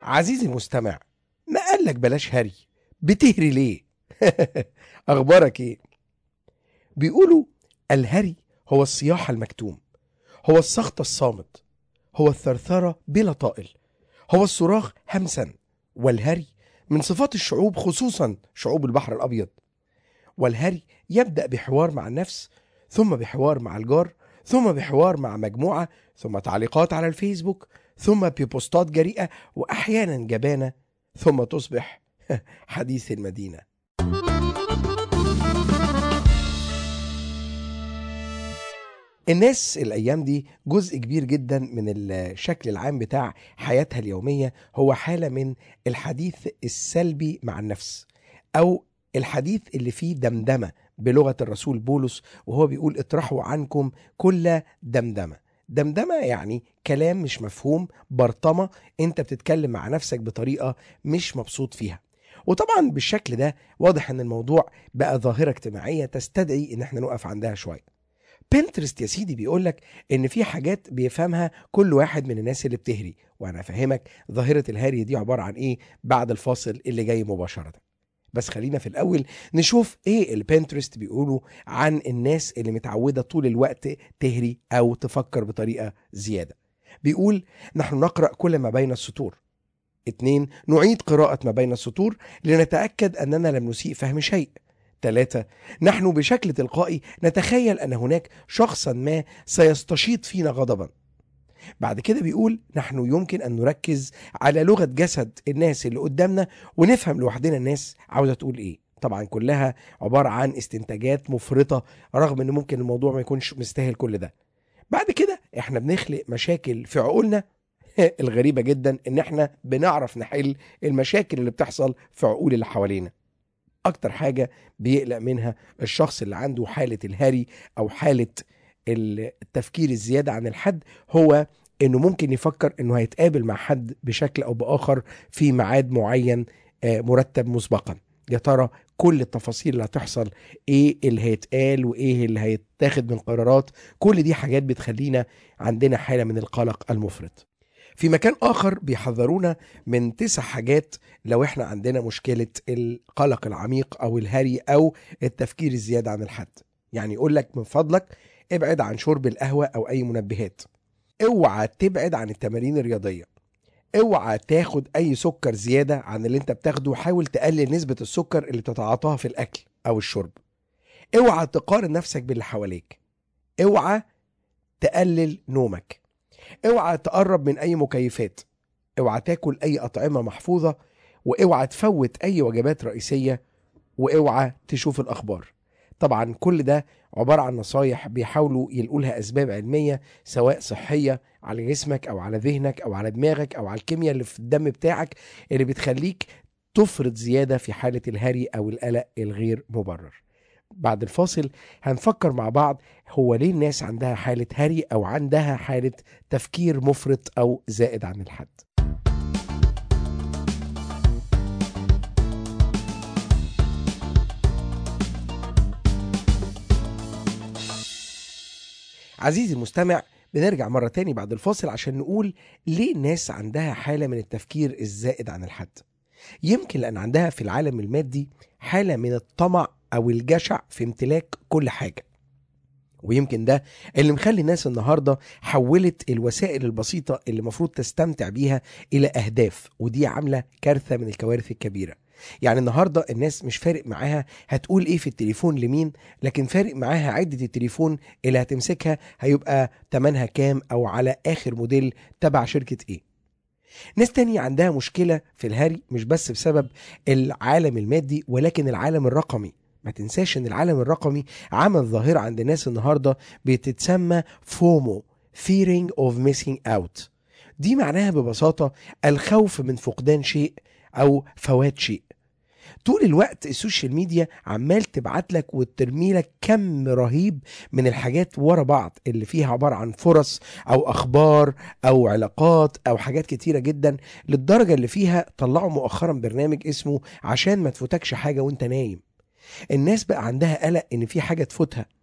عزيزي المستمع ما قالك بلاش هري بتهري ليه اخبارك ايه بيقولوا الهري هو الصياح المكتوم هو السخط الصامت هو الثرثرة بلا طائل هو الصراخ همسا والهري من صفات الشعوب خصوصا شعوب البحر الأبيض والهري يبدأ بحوار مع النفس ثم بحوار مع الجار ثم بحوار مع مجموعة ثم تعليقات على الفيسبوك ثم ببوستات جريئة وأحيانا جبانة ثم تصبح حديث المدينة الناس الأيام دي جزء كبير جدا من الشكل العام بتاع حياتها اليومية هو حالة من الحديث السلبي مع النفس أو الحديث اللي فيه دمدمة بلغة الرسول بولس وهو بيقول اطرحوا عنكم كل دمدمة دمدمة يعني كلام مش مفهوم برطمة انت بتتكلم مع نفسك بطريقة مش مبسوط فيها وطبعا بالشكل ده واضح ان الموضوع بقى ظاهرة اجتماعية تستدعي ان احنا نقف عندها شوية بنترست يا سيدي بيقولك ان في حاجات بيفهمها كل واحد من الناس اللي بتهري وانا افهمك ظاهرة الهري دي عبارة عن ايه بعد الفاصل اللي جاي مباشرة بس خلينا في الاول نشوف ايه البنترست بيقولوا عن الناس اللي متعودة طول الوقت تهري او تفكر بطريقة زيادة بيقول نحن نقرأ كل ما بين السطور اتنين نعيد قراءة ما بين السطور لنتأكد أننا لم نسيء فهم شيء ثلاثة نحن بشكل تلقائي نتخيل أن هناك شخصا ما سيستشيط فينا غضبا بعد كده بيقول نحن يمكن أن نركز على لغة جسد الناس اللي قدامنا ونفهم لوحدنا الناس عاوزة تقول إيه طبعا كلها عبارة عن استنتاجات مفرطة رغم أن ممكن الموضوع ما يكونش مستاهل كل ده بعد كده احنا بنخلق مشاكل في عقولنا الغريبة جدا ان احنا بنعرف نحل المشاكل اللي بتحصل في عقول اللي حوالينا اكتر حاجة بيقلق منها الشخص اللي عنده حالة الهري او حالة التفكير الزيادة عن الحد هو انه ممكن يفكر انه هيتقابل مع حد بشكل او باخر في ميعاد معين مرتب مسبقا يا ترى كل التفاصيل اللي هتحصل ايه اللي هيتقال وايه اللي هيتاخد من قرارات كل دي حاجات بتخلينا عندنا حالة من القلق المفرط في مكان آخر بيحذرونا من تسع حاجات لو احنا عندنا مشكلة القلق العميق أو الهري أو التفكير الزيادة عن الحد يعني يقول لك من فضلك ابعد عن شرب القهوة أو أي منبهات اوعى تبعد عن التمارين الرياضية اوعى تاخد أي سكر زيادة عن اللي انت بتاخده حاول تقلل نسبة السكر اللي بتتعاطاها في الأكل أو الشرب اوعى تقارن نفسك باللي حواليك اوعى تقلل نومك اوعى تقرب من اي مكيفات اوعى تاكل اي اطعمه محفوظه واوعى تفوت اي وجبات رئيسيه واوعى تشوف الاخبار طبعا كل ده عباره عن نصايح بيحاولوا يلقوا لها اسباب علميه سواء صحيه على جسمك او على ذهنك او على دماغك او على الكيمياء اللي في الدم بتاعك اللي بتخليك تفرط زياده في حاله الهري او القلق الغير مبرر بعد الفاصل هنفكر مع بعض هو ليه الناس عندها حالة هري أو عندها حالة تفكير مفرط أو زائد عن الحد عزيزي المستمع بنرجع مرة تاني بعد الفاصل عشان نقول ليه الناس عندها حالة من التفكير الزائد عن الحد يمكن لأن عندها في العالم المادي حالة من الطمع او الجشع في امتلاك كل حاجه ويمكن ده اللي مخلي الناس النهارده حولت الوسائل البسيطه اللي المفروض تستمتع بيها الى اهداف ودي عامله كارثه من الكوارث الكبيره يعني النهارده الناس مش فارق معاها هتقول ايه في التليفون لمين لكن فارق معاها عده التليفون اللي هتمسكها هيبقى تمنها كام او على اخر موديل تبع شركه ايه ناس تانية عندها مشكلة في الهري مش بس بسبب العالم المادي ولكن العالم الرقمي ما تنساش ان العالم الرقمي عمل ظاهرة عند الناس النهاردة بتتسمى فومو fearing of missing out دي معناها ببساطة الخوف من فقدان شيء او فوات شيء طول الوقت السوشيال ميديا عمال تبعت لك وترمي لك كم رهيب من الحاجات ورا بعض اللي فيها عبارة عن فرص او اخبار او علاقات او حاجات كتيرة جدا للدرجة اللي فيها طلعوا مؤخرا برنامج اسمه عشان ما تفوتكش حاجة وانت نايم الناس بقى عندها قلق ان في حاجة تفوتها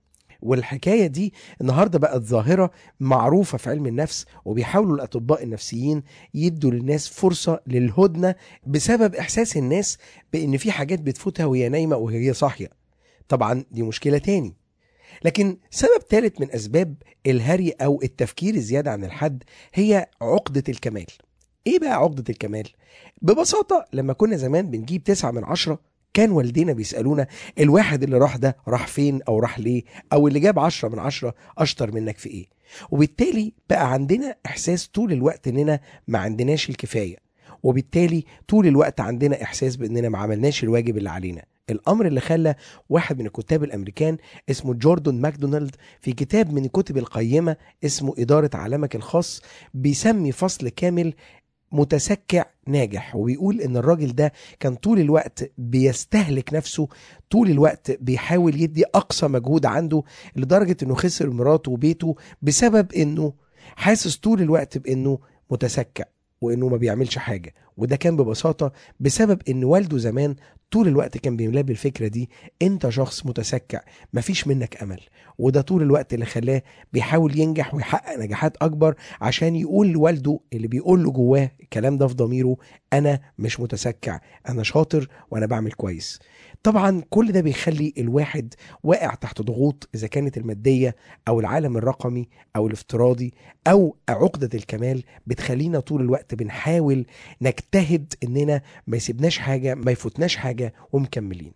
والحكاية دي النهاردة بقت ظاهرة معروفة في علم النفس وبيحاولوا الأطباء النفسيين يدوا للناس فرصة للهدنة بسبب إحساس الناس بإن في حاجات بتفوتها وهي نايمة وهي صاحية طبعا دي مشكلة تاني لكن سبب ثالث من أسباب الهري أو التفكير الزيادة عن الحد هي عقدة الكمال إيه بقى عقدة الكمال؟ ببساطة لما كنا زمان بنجيب تسعة من عشرة كان والدينا بيسألونا الواحد اللي راح ده راح فين أو راح ليه أو اللي جاب عشرة من عشرة أشطر منك في إيه وبالتالي بقى عندنا إحساس طول الوقت إننا ما عندناش الكفاية وبالتالي طول الوقت عندنا إحساس بإننا ما عملناش الواجب اللي علينا الامر اللي خلى واحد من الكتاب الامريكان اسمه جوردون ماكدونالد في كتاب من الكتب القيمه اسمه اداره عالمك الخاص بيسمي فصل كامل متسكع ناجح وبيقول ان الراجل ده كان طول الوقت بيستهلك نفسه طول الوقت بيحاول يدي اقصى مجهود عنده لدرجه انه خسر مراته وبيته بسبب انه حاسس طول الوقت بانه متسكع وانه ما بيعملش حاجه وده كان ببساطه بسبب ان والده زمان طول الوقت كان بيملاه بالفكره دي انت شخص متسكع مفيش منك امل وده طول الوقت اللي خلاه بيحاول ينجح ويحقق نجاحات اكبر عشان يقول لوالده اللي بيقول له جواه الكلام ده في ضميره انا مش متسكع انا شاطر وانا بعمل كويس طبعا كل ده بيخلي الواحد واقع تحت ضغوط اذا كانت الماديه او العالم الرقمي او الافتراضي او عقده الكمال بتخلينا طول الوقت بنحاول نجتهد اننا ما يسيبناش حاجه ما يفوتناش حاجه ومكملين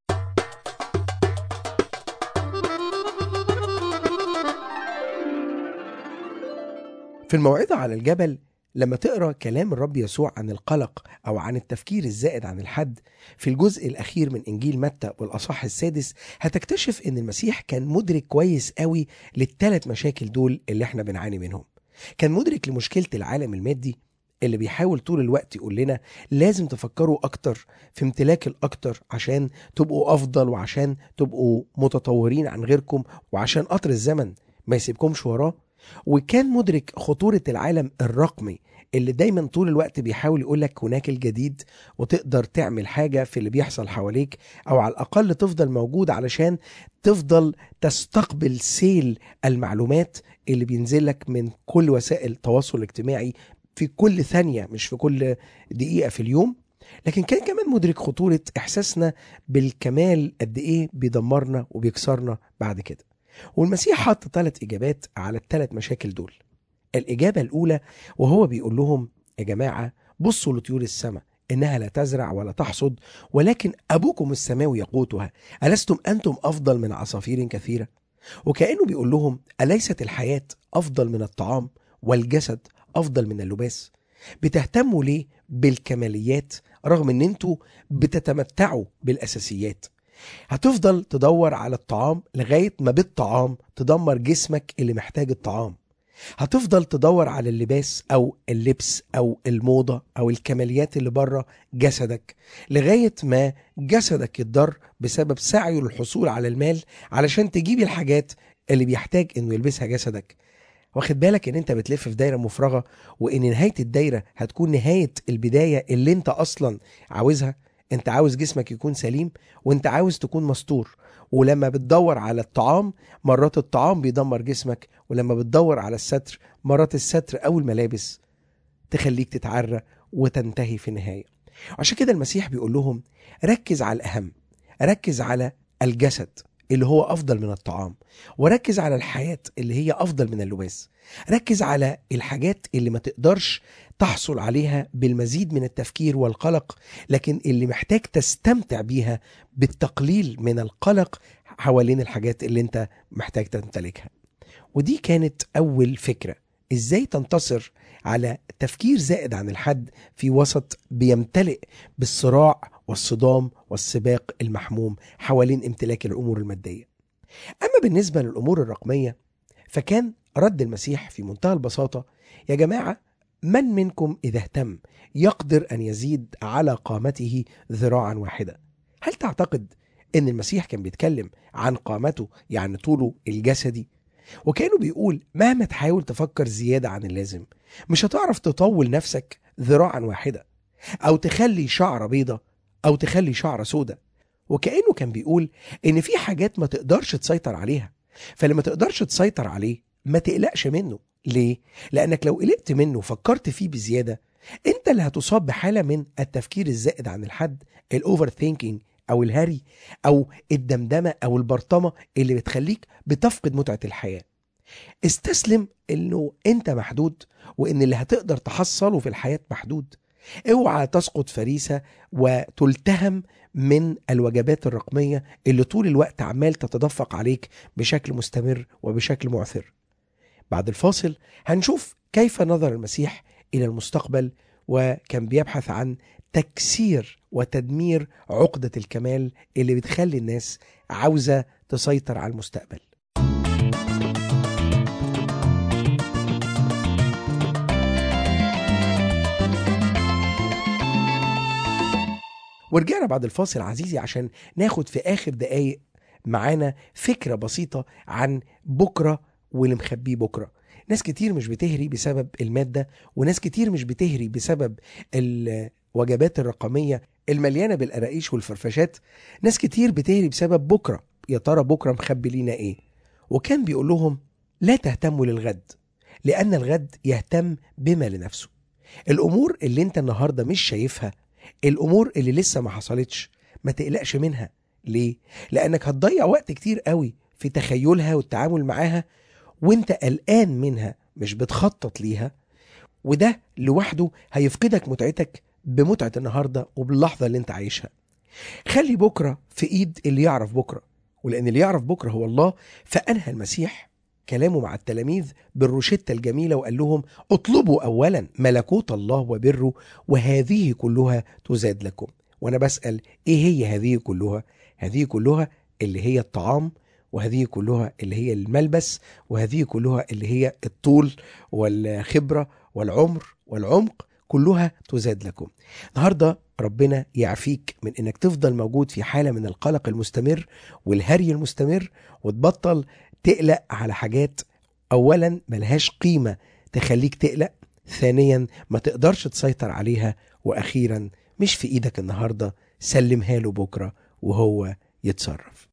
في الموعظة على الجبل لما تقرا كلام الرب يسوع عن القلق او عن التفكير الزائد عن الحد في الجزء الاخير من انجيل متى والاصح السادس هتكتشف ان المسيح كان مدرك كويس قوي للثلاث مشاكل دول اللي احنا بنعاني منهم كان مدرك لمشكله العالم المادي اللي بيحاول طول الوقت يقول لنا لازم تفكروا اكتر في امتلاك الاكتر عشان تبقوا افضل وعشان تبقوا متطورين عن غيركم وعشان قطر الزمن ما يسيبكمش وراه وكان مدرك خطورة العالم الرقمي اللي دايما طول الوقت بيحاول يقولك هناك الجديد وتقدر تعمل حاجة في اللي بيحصل حواليك أو على الأقل تفضل موجود علشان تفضل تستقبل سيل المعلومات اللي بينزلك من كل وسائل التواصل الاجتماعي في كل ثانية مش في كل دقيقة في اليوم لكن كان كمان مدرك خطورة إحساسنا بالكمال قد إيه بيدمرنا وبيكسرنا بعد كده والمسيح حط ثلاث إجابات على الثلاث مشاكل دول الإجابة الأولى وهو بيقول لهم يا جماعة بصوا لطيور السماء إنها لا تزرع ولا تحصد ولكن أبوكم السماوي يقوتها ألستم أنتم أفضل من عصافير كثيرة وكأنه بيقول لهم أليست الحياة أفضل من الطعام والجسد أفضل من اللباس بتهتموا ليه بالكماليات رغم ان انتوا بتتمتعوا بالاساسيات هتفضل تدور على الطعام لغايه ما بالطعام تدمر جسمك اللي محتاج الطعام هتفضل تدور على اللباس او اللبس او الموضه او الكماليات اللي بره جسدك لغايه ما جسدك يتضر بسبب سعيه للحصول على المال علشان تجيب الحاجات اللي بيحتاج انه يلبسها جسدك واخد بالك ان انت بتلف في دايره مفرغه وان نهايه الدايره هتكون نهايه البدايه اللي انت اصلا عاوزها انت عاوز جسمك يكون سليم وانت عاوز تكون مستور ولما بتدور على الطعام مرات الطعام بيدمر جسمك ولما بتدور على الستر مرات الستر او الملابس تخليك تتعرى وتنتهي في النهايه عشان كده المسيح بيقول لهم ركز على الاهم ركز على الجسد اللي هو افضل من الطعام وركز على الحياه اللي هي افضل من اللباس ركز على الحاجات اللي ما تقدرش تحصل عليها بالمزيد من التفكير والقلق لكن اللي محتاج تستمتع بيها بالتقليل من القلق حوالين الحاجات اللي انت محتاج تمتلكها ودي كانت اول فكره ازاي تنتصر على تفكير زائد عن الحد في وسط بيمتلئ بالصراع والصدام والسباق المحموم حوالين امتلاك الامور الماديه. اما بالنسبه للامور الرقميه فكان رد المسيح في منتهى البساطه يا جماعه من منكم اذا اهتم يقدر ان يزيد على قامته ذراعا واحده. هل تعتقد ان المسيح كان بيتكلم عن قامته يعني طوله الجسدي؟ وكانه بيقول مهما تحاول تفكر زياده عن اللازم مش هتعرف تطول نفسك ذراعا واحده او تخلي شعره بيضه او تخلي شعره سودة وكانه كان بيقول ان في حاجات ما تقدرش تسيطر عليها فلما تقدرش تسيطر عليه ما تقلقش منه ليه؟ لأنك لو قلقت منه وفكرت فيه بزيادة انت اللي هتصاب بحالة من التفكير الزائد عن الحد الاوفر ثينكينج او الهري او الدمدمة او البرطمة اللي بتخليك بتفقد متعة الحياة استسلم انه انت محدود وان اللي هتقدر تحصله في الحياة محدود اوعى تسقط فريسة وتلتهم من الوجبات الرقمية اللي طول الوقت عمال تتدفق عليك بشكل مستمر وبشكل معثر بعد الفاصل هنشوف كيف نظر المسيح إلى المستقبل وكان بيبحث عن تكسير وتدمير عقدة الكمال اللي بتخلي الناس عاوزة تسيطر على المستقبل ورجعنا بعد الفاصل عزيزي عشان ناخد في آخر دقايق معانا فكرة بسيطة عن بكرة واللي مخبيه بكرة ناس كتير مش بتهري بسبب المادة وناس كتير مش بتهري بسبب الوجبات الرقمية المليانة بالقراقيش والفرفشات ناس كتير بتهري بسبب بكرة يا ترى بكرة مخبي لينا ايه وكان بيقول لهم لا تهتموا للغد لأن الغد يهتم بما لنفسه الأمور اللي انت النهاردة مش شايفها الأمور اللي لسه ما حصلتش ما تقلقش منها ليه؟ لأنك هتضيع وقت كتير قوي في تخيلها والتعامل معاها وانت قلقان منها مش بتخطط ليها وده لوحده هيفقدك متعتك بمتعة النهاردة وباللحظة اللي انت عايشها خلي بكرة في ايد اللي يعرف بكرة ولأن اللي يعرف بكرة هو الله فأنهى المسيح كلامه مع التلاميذ بالروشتة الجميلة وقال لهم اطلبوا أولا ملكوت الله وبره وهذه كلها تزاد لكم وأنا بسأل إيه هي هذه كلها؟ هذه كلها اللي هي الطعام وهذه كلها اللي هي الملبس وهذه كلها اللي هي الطول والخبرة والعمر والعمق كلها تزاد لكم النهاردة ربنا يعفيك من انك تفضل موجود في حالة من القلق المستمر والهري المستمر وتبطل تقلق على حاجات اولا ملهاش قيمة تخليك تقلق ثانيا ما تقدرش تسيطر عليها واخيرا مش في ايدك النهاردة سلمها له بكرة وهو يتصرف